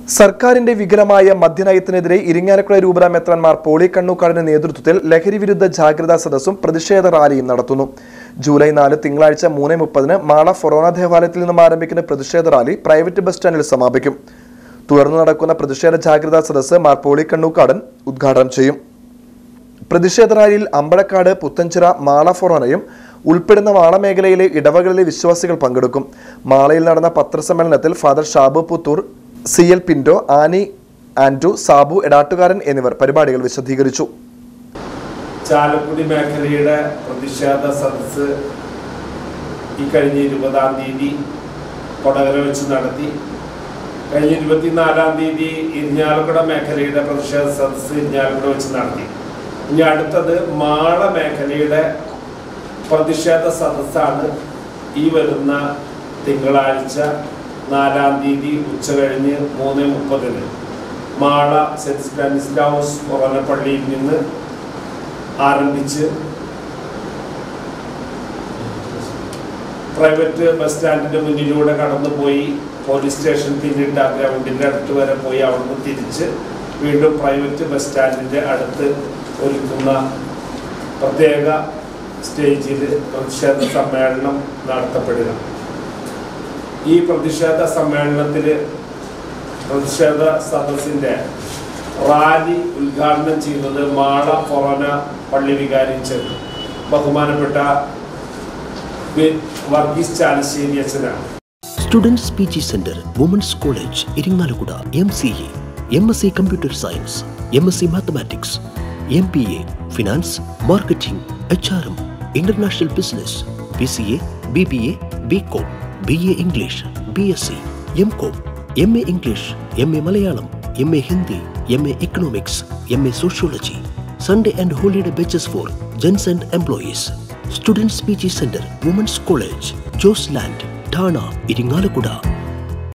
സർക്കാരിന്റെ വികലമായ മദ്യനയത്തിനെതിരെ ഇരിങ്ങാലക്കുട രൂപത മെത്രന്മാർ പോളി കണ്ണൂക്കാടിന്റെ നേതൃത്വത്തിൽ ലഹരി വിരുദ്ധ ജാഗ്രതാ സദസ്സും പ്രതിഷേധ റാലിയും നടത്തുന്നു ജൂലൈ നാല് തിങ്കളാഴ്ച മൂന്ന് മുപ്പതിന് മാള ഫൊറോന ദേവാലയത്തിൽ നിന്നും ആരംഭിക്കുന്ന പ്രതിഷേധ റാലി പ്രൈവറ്റ് ബസ് സ്റ്റാൻഡിൽ സമാപിക്കും തുടർന്ന് നടക്കുന്ന പ്രതിഷേധ ജാഗ്രതാ സദസ്സ് മാർ പോളി കണ്ണൂക്കാടൻ ഉദ്ഘാടനം ചെയ്യും പ്രതിഷേധ റാലിയിൽ അമ്പഴക്കാട് പുത്തഞ്ചിറ മാള ഫൊറോനയും ഉൾപ്പെടുന്ന മാള മേഖലയിലെ ഇടവകളിലെ വിശ്വാസികൾ പങ്കെടുക്കും മാളയിൽ നടന്ന പത്രസമ്മേളനത്തിൽ father Shabu Puthur C L Pinto Annie and Sabu Edattukaran എന്നിവർ പരിപാടികൾ വിശദീകരിച്ചു ചാലക്കുടി മേഖലയുടെ പ്രതിഷേധ സദസ്സ് ഈ കഴിഞ്ഞ ഇരുപതാം തീയതി കൊടകര വെച്ച് നടത്തി കഴിഞ്ഞ ഇരുപത്തിനാലാം തീയതി ഇരിഞ്ഞാലക്കുട മേഖലയുടെ പ്രതിഷേധ സദസ്സ് ഇരിഞ്ഞാലക്കുട വെച്ച് നടത്തി ഇനി അടുത്തത് മാള മേഖലയുടെ പ്രതിഷേധ സദസ്സാണ് ഈ വരുന്ന തിങ്കളാഴ്ച നാലാം തീയതി ഉച്ച കഴിഞ്ഞ് മൂന്ന് മുപ്പതിന് മാള സെന്റ് സ്റ്റാനിസ്ലാവോസ് കൊറനപ്പള്ളിയിൽ നിന്ന് ആരംഭിച്ച് പ്രൈവറ്റ് ബസ് സ്റ്റാൻഡിന്റെ മുന്നിലൂടെ കടന്നുപോയി പോലീസ് സ്റ്റേഷൻ പിന്നിട്ട് ആ ഗ്രൗണ്ടിന്റെ അടുത്ത് വരെ പോയി അവിടുന്ന് തിരിച്ച് വീണ്ടും പ്രൈവറ്റ് ബസ് സ്റ്റാൻഡിന്റെ അടുത്ത് ഒരുക്കുന്ന പ്രത്യേക സ്റ്റേജിൽ പ്രതിഷേധ സമ്മേളനം നടത്തപ്പെടുക ഈ പ്രതിഷേധ സമ്മേളനത്തിൽ പ്രതിഷേധ സദസ്സിന്റെ റാലി ഉദ്ഘാടനം ചെയ്യുന്നത് മാള ഫൊറോന പള്ളി വികാരിച്ച് ബഹുമാനപ്പെട്ട വി- വർഗീസ് ചാലശ്ശേരി അച്ഛനാണ് students P G centre women's college Irinjalakuda M C A M S C computer science M S C mathematics M P A finance marketing H R M international business B C A B B A B com B A English B S C M com M A English M A Malayalam M A Hindi M A economics M A sociology Sunday and holiday batches for gents and employees students P G centre women's college Jose land Thana Irinjalakuda